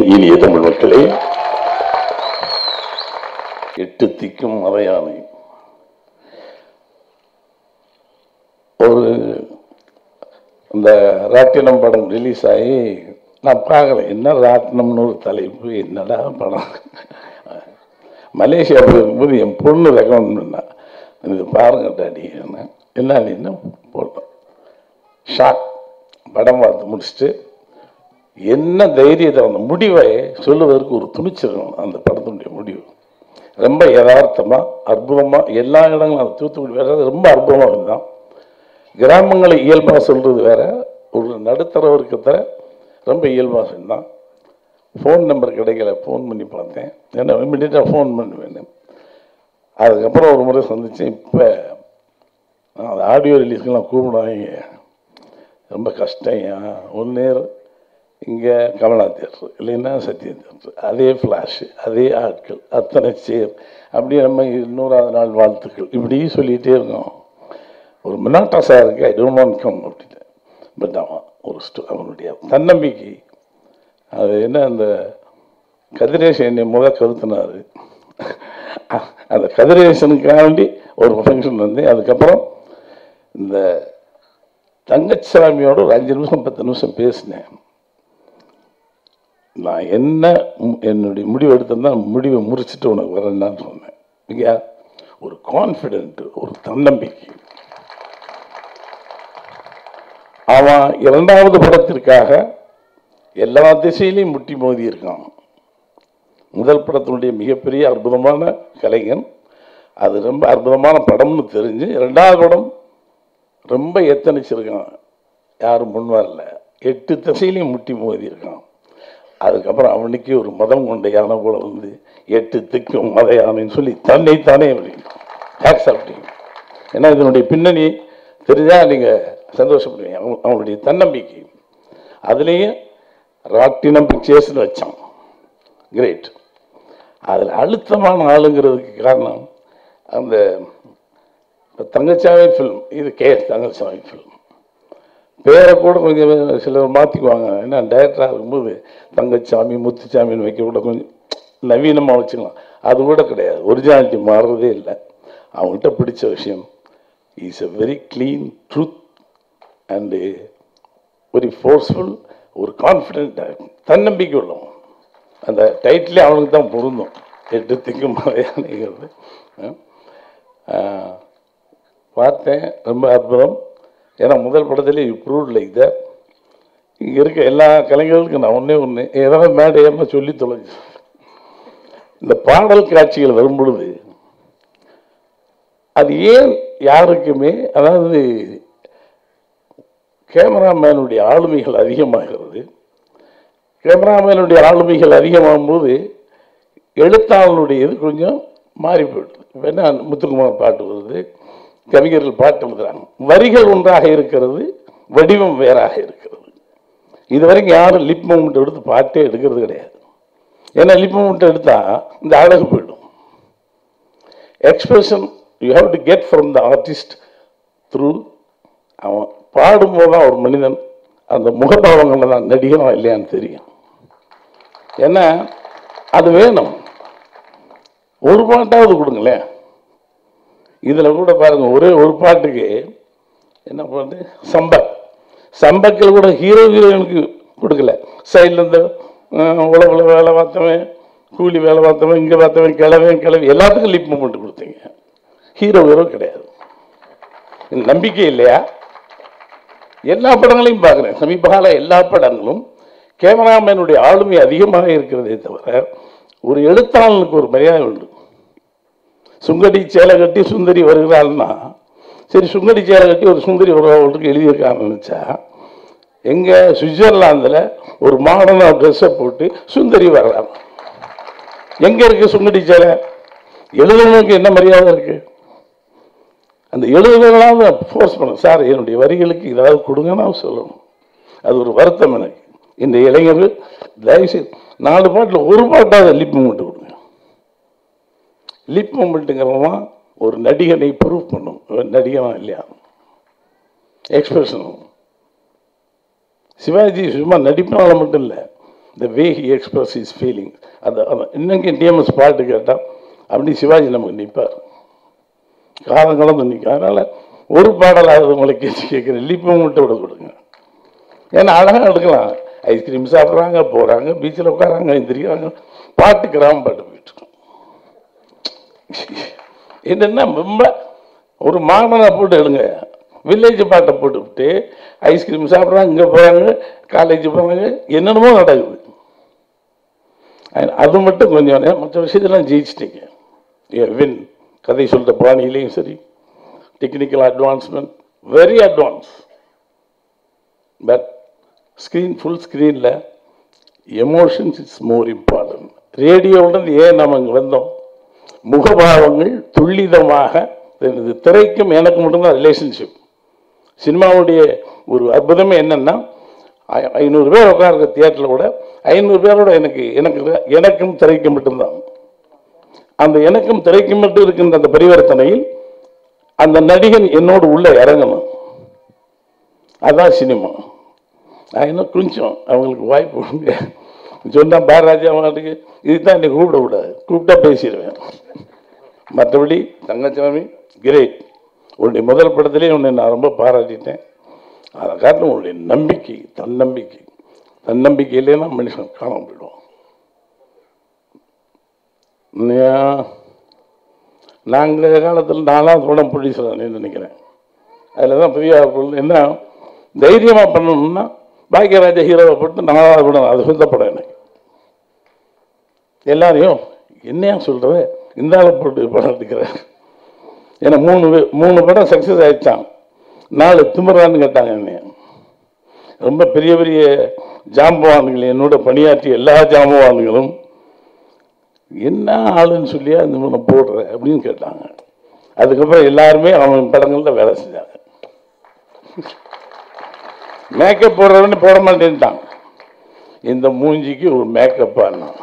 இனிய தமிழ் மக்களே எட்டு திக்கும் மறையானை ஒரு இந்த ராட்டினம் படம் ரிலீஸ் ஆகி நான் பார்க்கல என்ன ராட்டினம்னு ஒரு தலைப்பு என்னடா படம் மலேசியா போகும்போது என் பொண்ணு ரெக்கமெண்ட் பண்ணா இது பாருங்க டாடி என்ன என்ன என்ன போட்டோம் ஷாக் படம் பார்த்து முடிச்சுட்டு என்ன தைரியத்தை அந்த முடிவை சொல்லுவதற்கு ஒரு துணிச்சல் வேணும் அந்த படத்தினுடைய முடிவு ரொம்ப யதார்த்தமா அற்புதமா எல்லா இடங்களும் அந்த தூத்துக்குடி வேற ரொம்ப அற்புதமாக இருந்தான் கிராமங்களை இயல்பாக சொல்றது வேற ஒரு நடுத்தர வர்க்கத்தை ரொம்ப இயல்பாக சொன்னான் ஃபோன் நம்பர் கிடைக்கல ஃபோன் பண்ணி பார்த்தேன் ஏன்னா இம்மிடியட்டாக ஃபோன் பண்ணுவேன் அதுக்கப்புறம் ஒரு முறை சந்திச்சேன் இப்போ அந்த ஆடியோ ரிலீஸ்க்கெல்லாம் கூப்பிடுவாங்க ரொம்ப கஷ்டம் ஒன் நேரம் இங்கே கமலா தேட்டர் இல்லைன்னா சத்யா தேட்டர் அதே ஃப்ளாஷு அதே ஆட்கள் அத்தனை சேர் அப்படியே நம்ம நூறாவது நாள் வாழ்த்துக்கள் இப்படி சொல்லிகிட்டே இருக்கோம் ஒரு மினாட்டா சாருக்கு ஐ டோன்ட் வாண்ட் கம் அப்படின்னு பட் அவன் ஒரு ஸ்டோ அவனுடைய தன்னம்பிக்கை அது என்ன அந்த கதிரேசன் என்னை முத கருத்துனாரு அந்த கதிரேசனுக்காண்டி ஒரு ஃபங்க்ஷன் வந்து அதுக்கப்புறம் இந்த தங்கச்சாமியோட ஒரு அஞ்சு நிமிஷம் பத்து நிமிஷம் பேசினேன் நான் என்ன ம்- என்னுடைய முடிவு எடுத்தேன்னா முடிவை முறிச்சிட்டு உனக்கு வரேன்னு சொன்னேன் இல்லையா ஒரு கான்ஃபிடென்ட் ஒரு தன்னம்பிக்கை அவன் இரண்டாவது படத்திற்காக எல்லா திசையிலையும் முட்டி மோதி இருக்கான் முதல் படத்தினுடைய மிகப்பெரிய அற்புதமான கலைஞன் அது ரொம்ப அற்புதமான படம்னு தெரிஞ்சு இரண்டாவது படம் ரொம்ப எத்தனிச்சிருக்கான் யாரும் முன் வரல எட்டு திசையிலையும் முட்டி மோதி இருக்கான் அதுக்கப்புறம் அவனுக்கே ஒரு மதம் கொண்ட யானை போல வந்து எட்டு திக்கும் மத யானைன்னு சொல்லி தன்னைத்தானே ஆக்செப்டிங் ஏன்னா இதனுடைய பின்னணி தெரிஞ்சா நீங்க சந்தோஷப்படுவீங்க அவன் அவனுடைய தன்னம்பிக்கை அதுலேயும் ராட்டினம் பிக்சர்ஸ்னு வச்சான் கிரேட் அதில் அழுத்தமான ஆளுங்கிறதுக்கு காரணம் அந்த இப்ப தங்கச்சாமி ஃபில்ம் இது கே தங்கச்சாமி ஃபில்ம் பேரை கூட கொஞ்சம் சிலர் மாற்றிக்குவாங்க ஏன்னா டைரக்டராக இருக்கும்போது தங்கச்சாமி முத்துச்சாமின்னு வைக்க கூட கொஞ்சம் நவீனமாக வச்சுக்கலாம் அது கூட கிடையாது ஒரிஜினாலிட்டி மாறுறதே இல்லை அவங்ககிட்ட பிடிச்ச விஷயம் is a very clean truth and very forceful ஒரு கான்ஃபிடென்ட் தன்னம்பிக்கை உள்ளவன் அந்த டைட்டிலே அவனுக்கு தான் பொருந்தும் எட்டு திக்கும் மலையாளிங்கிறது பார்த்தேன் ரொம்ப அற்புதம் ஏன்னா முதல் படத்துல ப்ரூவ் லைக் த இங்கே இருக்க எல்லா கலைஞர்களுக்கும் நான் ஒன்றே ஒன்று ஏதாவது மேடையம்மா சொல்லி தொலைஞ்சு இந்த பாடல் காட்சிகள் வரும் பொழுது அது ஏன் யாருக்குமே அதாவது கேமராமேனுடைய ஆளுமைகள் அதிகமாகிறது கேமராமேனுடைய ஆளுமைகள் அதிகமாகும் போது எழுத்தாளனுடைய இது கொஞ்சம் மாறி போயிடுது இப்போ என்ன முத்துக்குமார் பாட்டு வருது கவிஞர்கள் பாட்டு எழுதுறாங்க வரிகள் ஒன்றாக இருக்கிறது வடிவம் வேறாக இருக்கிறது இது வரைக்கும் யாரும் லிப் மூமெண்ட் எடுத்து பாட்டே எடுக்கிறது கிடையாது ஏன்னா லிப் மூமெண்ட் எடுத்தா இந்த அழகு போயிடும் expression you have to get from the artist through அவன் பாடும்போது தான் ஒரு மனிதன் அந்த முகபாவங்களில் தான் நடிகனா இல்லையான்னு தெரியும் ஏன்னா அது வேணும் ஒரு பாட்டாவது கொடுங்களேன் இதில் கூட பாருங்க ஒரே ஒரு பாட்டுக்கு என்ன பாட்டு சம்பக் சம்பக்கில் கூட ஹீரோ ஹீரோயினுக்கு கொடுக்கல சைடில் இருந்து உழவுல வேலை பார்த்தவன் கூலி வேலை பார்த்தவன் இங்கே பார்த்தவன் கிளவன் கிளவி எல்லாத்துக்கும் லிப் மூமெண்ட் கொடுத்தீங்க ஹீரோ ஹீரோ கிடையாது இந்த நம்பிக்கை இல்லையா எல்லா படங்களையும் பார்க்குறேன் சமீப கால எல்லா படங்களும் கேமராமேனுடைய ஆளுமை அதிகமாக இருக்கிறதே தவிர ஒரு எழுத்தாளனுக்கு ஒரு மரியாதை உண்டு சுங்கடி சேலை கட்டி சுந்தரி வருகிறாள்னா சரி சுங்கடி சேலை கட்டி ஒரு சுந்தரி வருவாளுக்கு எழுதியிருக்கான்னு நினச்சா எங்க சுவிட்சர்லாந்தில் ஒரு மாடர்னாக ட்ரெஸ்ஸை போட்டு சுந்தரி வர்றாங்க எங்க இருக்கு சுங்கடி சேலை எழுதுனவனுக்கு என்ன மரியாதை இருக்கு அந்த எழுதுனவங்களாவது ஃபோர்ஸ் பண்ண சார் என்னுடைய வரிகளுக்கு ஏதாவது கொடுங்கன்னு அவன் சொல்லணும் அது ஒரு வருத்தம் எனக்கு இந்த இளைஞர்கள் தயவுசெய்து நாலு பாட்டில் ஒரு பாட்டாவது லிப் மூமெண்ட் கொடுங்க லிப் மூமெண்ட்டுங்கிறவன் ஒரு நடிகனை ப்ரூவ் பண்ணும் இவன் நடிகனா இல்லையா எக்ஸ்பிரஷன் சிவாஜி சும்மா நடிப்பினால மட்டும் இல்லை the way he express is feeling அந்த அந்த- இன்னைக்கு டிஎம்எஸ் பாட்டு கேட்டால் அப்படி சிவாஜி நமக்கு நிற்பார் காலம் கலந்து நிற்கும் அதனால் ஒரு பாடலாவது உங்களை கேட்டு கேட்குறேன் லிப்பை மட்டும் விட கொடுங்க ஏன்னா அழகாக எடுக்கலாம் ஐஸ்கிரீம் சாப்பிட்றாங்க போகிறாங்க பீச்சில் உட்காராங்க எந்திரிக்கிறாங்க பாட்டு கிராம பாட்டு போயிட்டு இருக்கோம் என்னென்னா ரொம்ப ஒரு மாடனாக போட்டு எடுங்க வில்லேஜ் பாட்டை போட்டுவிட்டு ஐஸ்கிரீம் சாப்பிட்றாங்க இங்கே போகிறாங்க காலேஜ் போகிறாங்க என்னென்னமோ நடக்குது அது- அது மட்டும் கொஞ்சம் மற்ற விஷயத்தெல்லாம் ஜெயிச்சிட்டீங்க வின் கதை சொல்கிற பாணியிலையும் சரி technical advancement very advance but screen full ஸ்க்ரீனில் எமோஷன்ஸ் இஸ் மோர் இம்பார்ட்டன்ட் ரேடியோவிலிருந்து ஏன் நம்ம இங்கே வந்தோம் முகபாவங்கள் துல்லிதமாக இது திரைக்கும் எனக்கு மட்டும்தான் ரிலேஷன்ஷிப் சினிமாவுடைய ஒரு அற்புதமே என்னன்னா ஐ- ஐநூறு பேர் உட்கார்ற தியேட்டரில் கூட ஐநூறு பேரோட எனக்கு எனக்கு எனக்கும் திரைக்கும் மட்டும்தான் அந்த எனக்கும் திரைக்கும் மட்டும் இருக்கின்ற அந்த பரிவர்த்தனையில் அந்த நடிகன் என்னோடு உள்ள இறங்கணும் அதான் சினிமா நான் இன்னும் கொஞ்சம் அவங்களுக்கு வாய்ப்பு கொடுங்க சொன்னா பாரராஜா அவங்களுக்கு இதுதான் என்னை கூப்பிடக்கூடாது கூப்பிட்டா பேசிடுவேன் மற்றபடி தங்கச்சாமி கிரேட் உன்னுடைய முதல் படத்திலே உன்னை நான் ரொம்ப பாராட்டிட்டேன் அதை காரணம் உன்னுடைய நம்பிக்கை தன்னம்பிக்கை தன்னம்பிக்கை இல்லைன்னா மனுஷன் காணாம போயிடுவான் நாங்கள் காலத்தில் நாலாம் படம் ப்ரொடியூசர் நினைக்கிறேன் அதில் தான் பெரிய பொருள் என்ன தைரியமாக பண்ணணும்னா பாக்கியராஜா ஹீரோவை போட்டு நாலாவது படம் அது சொந்த படம் எனக்கு எல்லாரையும் என்னையா சொல்கிற இந்த ஆளை போட்டு படம் எடுக்கிறேன் ஏன்னா மூணு பே- மூணு படம் சக்ஸஸ் ஆயிடுச்சான் நாலு திமிரான்னு கேட்டாங்க என்னைய ரொம்ப பெரிய பெரிய ஜாம்பவான்கள் என்னோட பணியாற்றிய எல்லா ஜாம்பவான்களும் என்ன ஆளுன்னு சொல்லியா இந்த மூணு போடுற அப்படின்னு கேட்டாங்க அதுக்கப்புறம் எல்லாருமே அவன் படங்கள்ல வேலை செஞ்சாங்க மேக்கப் போடுறவன்னு போட மாட்டேன்ட்டான் இந்த மூஞ்சிக்கு ஒரு மேக்கப் ஆனான்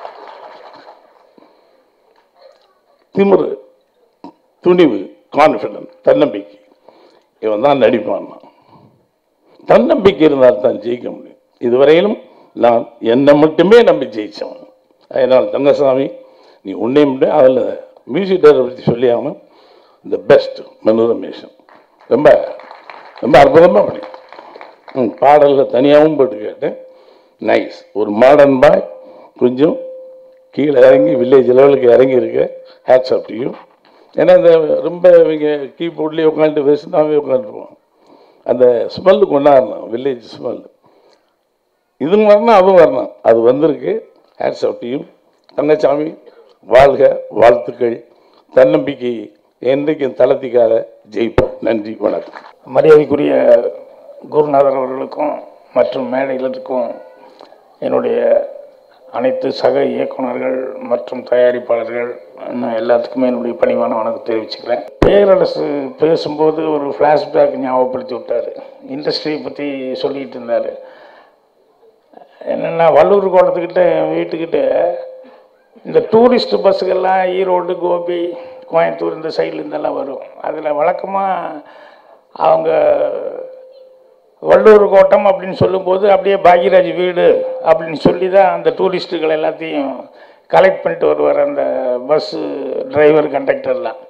திமிரு துணிவு கான்ஃபிடன்ஸ் தன்னம்பிக்கை இவன் தான் நடிப்பான் தன்னம்பிக்கை இருந்தால் தான் ஜெயிக்க முடியும் இதுவரையிலும் நான் என்னை மட்டுமே நம்பி ஜெயிச்சவன் அதனால் தங்கசாமி நீ உன்னை மட்டும் அதில் மியூசிக் டைரக்டர் பற்றி சொல்லி ஆகணும் இந்த பெஸ்ட் மனு ரமேஷன் ரொம்ப ரொம்ப அற்புதமாக பண்ணி ம் பாடலில் தனியாகவும் போட்டு கேட்டேன் நைஸ் ஒரு மாடர்ன் பாய் கொஞ்சம் கீழே இறங்கி வில்லேஜ் லெவலுக்கு இறங்கி இருக்க ஹேட்ஸ் ஆஃப் யூ ஏன்னா இந்த ரொம்ப இவங்க கீபோர்ட்லேயே உட்காந்துட்டு வெஸ்டாகவே உட்காந்துருவோம் அந்த ஸ்மெல்லு கொண்டாடணும் வில்லேஜ் ஸ்மெல் இதுவும் வரணும் அதுவும் வரணும் அது வந்திருக்கு ஹேட்ஸ் ஆஃப் யூ தங்கச்சாமி வாழ்க வாழ்த்துக்கள் தன்னம்பிக்கை என்றைக்கும் தளர்த்திக்காத ஜெயிப்போம் நன்றி வணக்கம் மரியாதைக்குரிய குருநாதர் அவர்களுக்கும் மற்றும் மேடையில் இருக்கும் என்னுடைய அனைத்து சக இயக்குனர்கள் மற்றும் தயாரிப்பாளர்கள் இன்னும் எல்லாத்துக்குமே என்னுடைய பணிவான வணக்கம் தெரிவிச்சுக்கிறேன் பேரரசு பேசும்போது ஒரு ஃப்ளாஷ்பேக் ஞாபகப்படுத்தி விட்டார் இண்டஸ்ட்ரியை பற்றி சொல்லிட்டு இருந்தார் என்னென்னா வள்ளூர் கோலத்துக்கிட்ட என் வீட்டுக்கிட்ட இந்த டூரிஸ்ட் பஸ்ஸுகள்லாம் ஈரோடு கோபி கோயம்புத்தூர் இந்த சைடில் இருந்தெல்லாம் வரும் அதில் வழக்கமாக அவங்க வள்ளூர் கோட்டம் அப்படின்னு சொல்லும்போது அப்படியே பாக்யராஜ் வீடு அப்படின்னு சொல்லி தான் அந்த டூரிஸ்ட்டுகள் எல்லாத்தையும் கலெக்ட் பண்ணிட்டு வருவார் அந்த பஸ்ஸு டிரைவர் கண்டக்டர்லாம்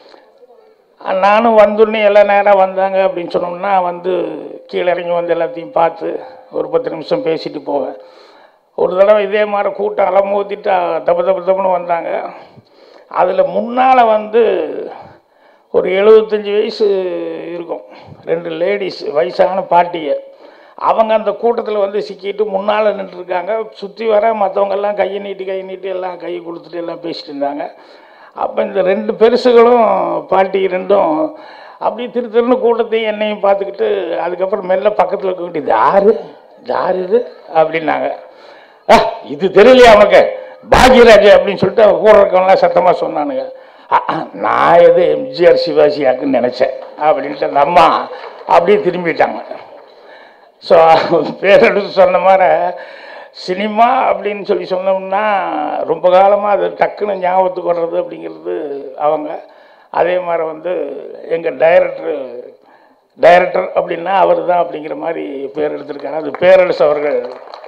நானும் வந்துடனே எல்லா நேரம் வந்தாங்க அப்படின்னு சொன்னோம்னா வந்து கீழே இறங்கி வந்து எல்லாத்தையும் பார்த்து ஒரு பத்து நிமிஷம் பேசிட்டு போவேன் ஒரு தடவை இதே மாதிரி கூட்டம் அலமோதிட்டு தப்பு தப்பு தப்புன்னு வந்தாங்க அதில் முன்னால் வந்து ஒரு எழுபத்தஞ்சி வயசு இருக்கும் ரெண்டு லேடிஸ் வயசான பாட்டிய அவங்க அந்த கூட்டத்தில் வந்து சிக்கிட்டு முன்னால் நின்றுருக்காங்க சுற்றி வர மற்றவங்கெல்லாம் கையை நீட்டி கையை நீட்டி எல்லாம் கை கொடுத்துட்டு எல்லாம் பேசிட்டு இருந்தாங்க அப்போ இந்த ரெண்டு பெருசுகளும் பாட்டி ரெண்டும் அப்படியே திரு திருன்னு கூட்டத்தையும் என்னையும் பார்த்துக்கிட்டு அதுக்கப்புறம் மெல்ல பக்கத்தில் இருக்க இது யாரு இது யாரு இது அப்படின்னாங்க "ஆ, இது தெரியலையா உனக்கு பாக்யராஜ் அப்படின்னு சொல்லிட்டு அவங்க கூட இருக்கவங்களாம் சத்தமாக சொன்னானுங்க "ஆ, ஆ, நான் எது எம்ஜிஆர் சிவாஜியாக்குன்னு நினச்சேன் அப்படின்ட்டு அந்த அம்மா அப்படியே திரும்பிட்டாங்க ஸோ பேரெடுத்து சொன்ன மாதிரி சினிமா அப்படின்னு சொல்லி சொன்னோம்னா ரொம்ப காலமாக அது டக்குன்னு ஞாபகத்துக்கு வர்றது அப்படிங்கிறது அவங்க அதே மாதிரி வந்து எங்கள் டைரக்டர் டைரக்டர் அப்படின்னா அவர் தான் அப்படிங்கிற மாதிரி பேர் எடுத்திருக்காரு அது பேரரசு அவர்கள்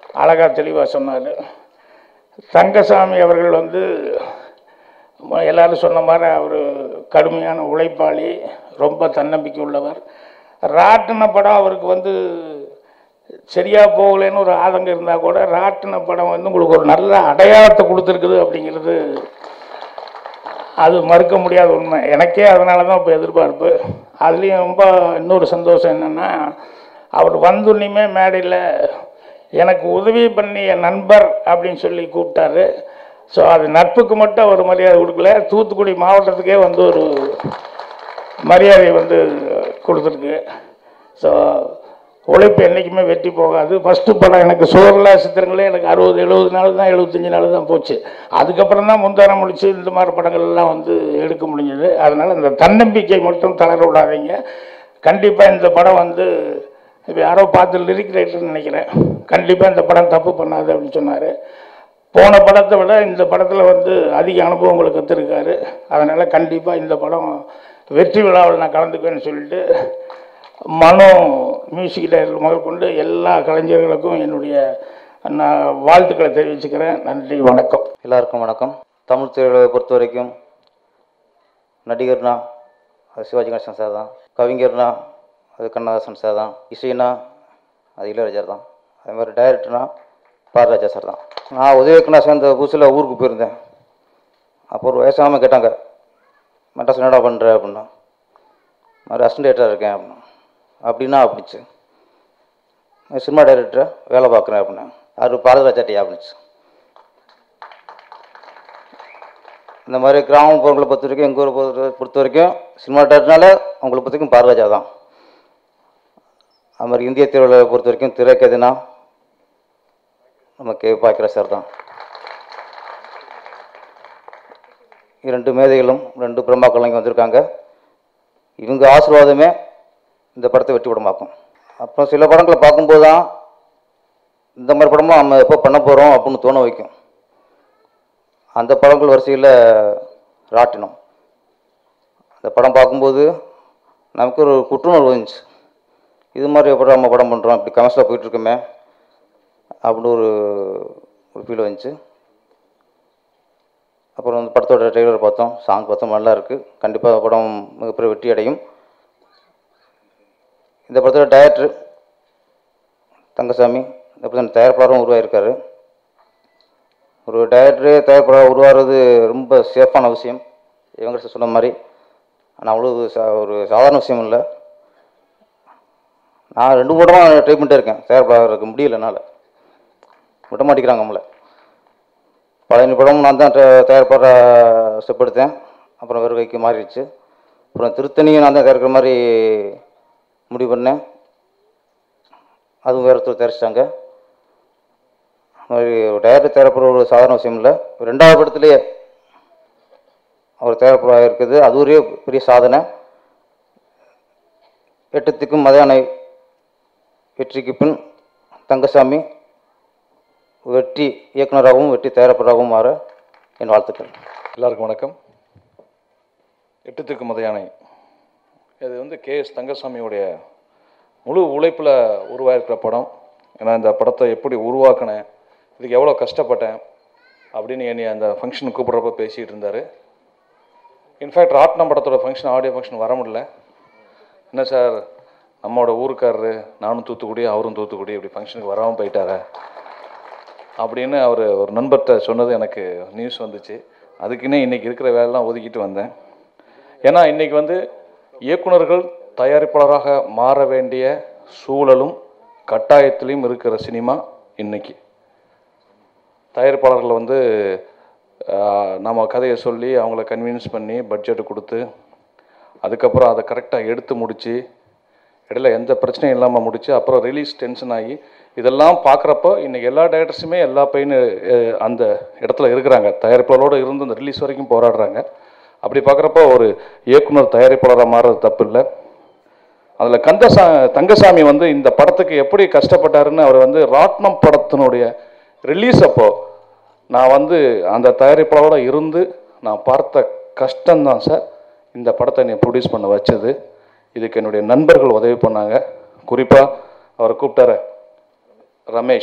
அழகாக தெளிவாக சொன்னார் தங்கசாமி அவர்கள் வந்து ம- எல்லாரும் சொன்ன மாதிரி அவர் கடுமையான உழைப்பாளி ரொம்ப தன்னம்பிக்கை உள்ளவர் ராட்டின படம் அவருக்கு வந்து சரியாக போகலைன்னு ஒரு ஆதங்கம் இருந்தால் கூட ராட்டின படம் வந்து உங்களுக்கு ஒரு நல்ல அடையாளத்தை கொடுத்துருக்குது அப்படிங்கிறது அது மறுக்க முடியாத உண்மை எனக்கே அதனால தான் இப்போ எதிர்பார்ப்பு அதுலேயும் ரொம்ப இன்னொரு சந்தோஷம் என்னென்னா அவர் வந்துன்னுமே மேடையில் எனக்கு உதவி பண்ணிய நண்பர் அப்படின்னு சொல்லி கூப்பிட்டாரு ஸோ அது நட்புக்கு மட்டும் அவர் மரியாதை கொடுக்கல தூத்துக்குடி மாவட்டத்துக்கே வந்து ஒரு மரியாதை வந்து கொடுத்துருக்கு ஸோ உழைப்பு என்றைக்குமே வெற்றி போகாது ஃபஸ்ட்டு படம் எனக்கு சுவர்லா சித்திரங்களே எனக்கு அறுபது எழுபது நாள் தான் எழுபத்தஞ்சு நாள் தான் போச்சு அதுக்கப்புறம் தான் முந்தாரம் முடிச்சு இந்த மாதிரி படங்கள் எல்லாம் வந்து எடுக்க முடிஞ்சது அதனால் இந்த தன்னம்பிக்கை மட்டும் தளர விடாதீங்க கண்டிப்பாக இந்த படம் வந்து இப்போ யாரோ பார்த்து லிரிக் ரைட்டர்னு நினைக்கிறேன் கண்டிப்பாக இந்த படம் தப்பு பண்ணாது அப்படின்னு சொன்னார் போன படத்தை விட இந்த படத்தில் வந்து அதிக அனுபவங்களை கற்றுருக்காரு அதனால் கண்டிப்பாக இந்த படம் வெற்றி விழாவில் நான் கலந்துக்குவேன்னு சொல்லிட்டு மனோ மியூசிக் டைரக்டர் முதற்கொண்டு எல்லா கலைஞர்களுக்கும் என்னுடைய நான் வாழ்த்துக்களை தெரிவிச்சுக்கிறேன் நன்றி வணக்கம் எல்லாருக்கும் வணக்கம் தமிழ் திரையுலகை பொறுத்த வரைக்கும் நடிகர்னா அது சிவாஜி கணேசன் சார் தான் கவிஞர்னா அது கண்ணதாசன் சார் தான் இசைனா அது இளையராஜா தான் அதே மாதிரி டைரக்டர்னா பாரராஜா சார் தான் நான் உதயக்குனா சேர்ந்த புதுசில் ஊருக்கு போயிருந்தேன் அப்போ ஒரு வயசானவங்க கேட்டாங்க மெட்ராஸ் என்னடா பண்ணுற அப்படின்னா மாதிரி அசிஸ்டன்டேட்டராக இருக்கேன் அப்படின்னா அப்படின்னா அப்படிச்சு நான் சினிமா டைரக்டராக வேலை பார்க்குறேன் அப்படின்னா அது பாரதராஜாட்டியா அப்படிச்சு இந்த மாதிரி கிராமப்புறங்களை பொறுத்த வரைக்கும் எங்கள் ஊரை பொறுத்த பொறுத்த வரைக்கும் சினிமா டேரக்டர்னால உங்களை பொறுத்த வரைக்கும் பாரராஜா தான் அது மாதிரி இந்திய திரையுலகை பொறுத்த வரைக்கும் திரைக்கதுனா நம்ம கே பாக்கிற சார் தான் இரண்டு மேதைகளும் ரெண்டு பிரம்மாக்களும் இங்கே வந்திருக்காங்க இவங்க ஆசீர்வாதமே இந்த படத்தை வெற்றி படமாக்கும் அப்புறம் சில படங்களை பார்க்கும்போது தான் இந்த மாதிரி படமும் நம்ம எப்போ பண்ண போகிறோம் அப்படின்னு தோண வைக்கும் அந்த படங்கள் வரிசையில் ராட்டினம் அந்த படம் பார்க்கும்போது நமக்கு ஒரு குற்றுணர்வு வந்துச்சு இது மாதிரி எப்படி நம்ம படம் பண்ணுறோம் இப்படி கமர்ஷியலாக போயிட்டுருக்கோமே அப்படின்னு ஒரு ஒரு ஃபீல் வந்துச்சு அப்புறம் அந்த படத்தோட ட்ரெய்லர் பார்த்தோம் சாங் பார்த்தோம் நல்லா இருக்குது கண்டிப்பாக படம் மிகப்பெரிய வெற்றி அடையும் இந்த படத்தோட டைரக்டர் தங்கசாமி இந்த படத்தோட தயாரிப்பாளரும் உருவாயிருக்காரு ஒரு டைரக்டரே தயாரிப்பாளர் உருவாகிறது ரொம்ப சேஃபான விஷயம் இவங்க சொன்ன மாதிரி ஆனால் அவ்வளோ சா ஒரு சாதாரண விஷயம் இல்லை நான் ரெண்டு மூணு படமாக ட்ரை பண்ணிட்டே இருக்கேன் தயாரிப்பாளருக்கு முடியல என்னால் விட மாட்டேங்கிறாங்க நம்மளை பழைய படம் நான் தான் த- தயாரிப்பாளராக ஸ்டெப் எடுத்தேன் அப்புறம் வேறு கைக்கு மாறிடுச்சு அப்புறம் திருத்தணியும் நான் தான் தயாரிக்கிற மாதிரி முடிவு பண்ணேன் அதுவும் வேறு ஒருத்தர் தயாரிச்சிட்டாங்க அது மாதிரி டைரக்டர் தயாரிப்புற ஒரு சாதாரண விஷயம் இல்லை ரெண்டாவது படத்துலேயே அவர் தயாரிப்பாக இருக்குது அது ஒரு பெரிய சாதனை எட்டத்துக்கும் மதியானை வெற்றிக்கு பின் தங்கசாமி வெற்றி இயக்குனராகவும் வெற்றி தயாரிப்பாளராகவும் மாற என் வாழ்த்துக்கள் எல்லாருக்கும் வணக்கம் எட்டுத்துக்கு மதையானை இது வந்து கே எஸ் தங்கசாமியுடைய முழு உழைப்பில் உருவாயிருக்கிற படம் ஏன்னா இந்த படத்தை எப்படி உருவாக்கினேன் இதுக்கு எவ்வளோ கஷ்டப்பட்டேன் அப்படின்னு என்னை அந்த ஃபங்க்ஷன் கூப்பிட்றப்ப பேசிகிட்டு இருந்தார் இன்ஃபேக்ட் ராட்னம் படத்தோட ஃபங்க்ஷன் ஆடியோ ஃபங்க்ஷன் வர முடியல என்ன சார் நம்மளோட ஊருக்காரரு நானும் தூத்துக்குடி அவரும் தூத்துக்குடி இப்படி ஃபங்க்ஷனுக்கு வராமல் போயிட்டாரே அப்படின்னு அவர் ஒரு நண்பர்கிட்ட சொன்னது எனக்கு நியூஸ் வந்துச்சு அதுக்குன்னே இன்றைக்கி இருக்கிற வேலைலாம் ஒதுக்கிட்டு வந்தேன் ஏன்னா இன்றைக்கி வந்து இயக்குனர்கள் தயாரிப்பாளராக மாற வேண்டிய சூழலும் கட்டாயத்திலையும் இருக்கிற சினிமா இன்னைக்கு தயாரிப்பாளர்கள் வந்து ஆஹ், நம்ம கதையை சொல்லி அவங்கள கன்வின்ஸ் பண்ணி பட்ஜெட் கொடுத்து அதுக்கப்புறம் அதை கரெக்டாக எடுத்து முடித்து இடையில எந்த பிரச்சனையும் இல்லாமல் முடிச்சு அப்புறம் ரிலீஸ் டென்ஷன் ஆகி இதெல்லாம் பார்க்குறப்போ இன்றைக்கி எல்லா டேரக்டர்ஸுமே எல்லா பையனு அஹ், அந்த இடத்துல இருக்கிறாங்க தயாரிப்பாளரோடு இருந்து அந்த ரிலீஸ் வரைக்கும் போராடுறாங்க அப்படி பார்க்குறப்போ ஒரு இயக்குனர் தயாரிப்பாளராக மாறுறது தப்பு இல்லை அதில் கந்தசா தங்கசாமி வந்து இந்த படத்துக்கு எப்படி கஷ்டப்பட்டாருன்னு அவர் வந்து ராட்னம் படத்தினுடைய ரிலீஸ் அப்போ நான் வந்து அந்த தயாரிப்பாளரோட இருந்து நான் பார்த்த கஷ்டம்தான் சார் இந்த படத்தை நீ ப்ரொடியூஸ் பண்ண வச்சது இதுக்கு என்னுடைய நண்பர்கள் உதவி பண்ணாங்க குறிப்பாக அவர் கூப்பிட்டாரு ரமேஷ்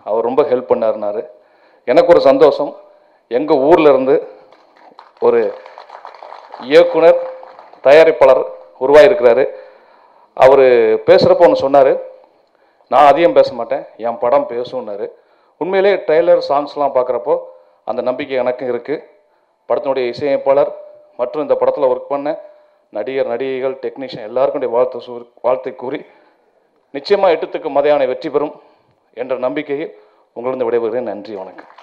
அவர் ரொம்ப ஹெல்ப் பண்ணாருனாரு எனக்கு ஒரு சந்தோஷம் எங்கள் ஊர்ல இருந்து ஒரு இயக்குனர் தயாரிப்பாளர் உருவாயிருக்கிறாரு அவர் பேசுகிறப்ப ஒன்று சொன்னார் நான் அதிகம் பேச மாட்டேன் என் படம் பேசும்னாரு உண்மையிலே ட்ரெய்லர் சாங்ஸ்லாம் பார்க்குறப்போ அந்த நம்பிக்கை எனக்கும் இருக்குது படத்தினுடைய இசையமைப்பாளர் மற்றும் இந்த படத்தில் ஒர்க் பண்ண நடிகர் நடிகைகள் டெக்னீஷியன் எல்லாருக்கும் வாழ்த்து சூ வாழ்த்தை கூறி நிச்சயமாக எட்டுத்துக்கு மதையான வெற்றி பெறும் என்ற நம்பிக்கையில் உங்களிருந்து விடைபெறுகிறேன் நன்றி வணக்கம்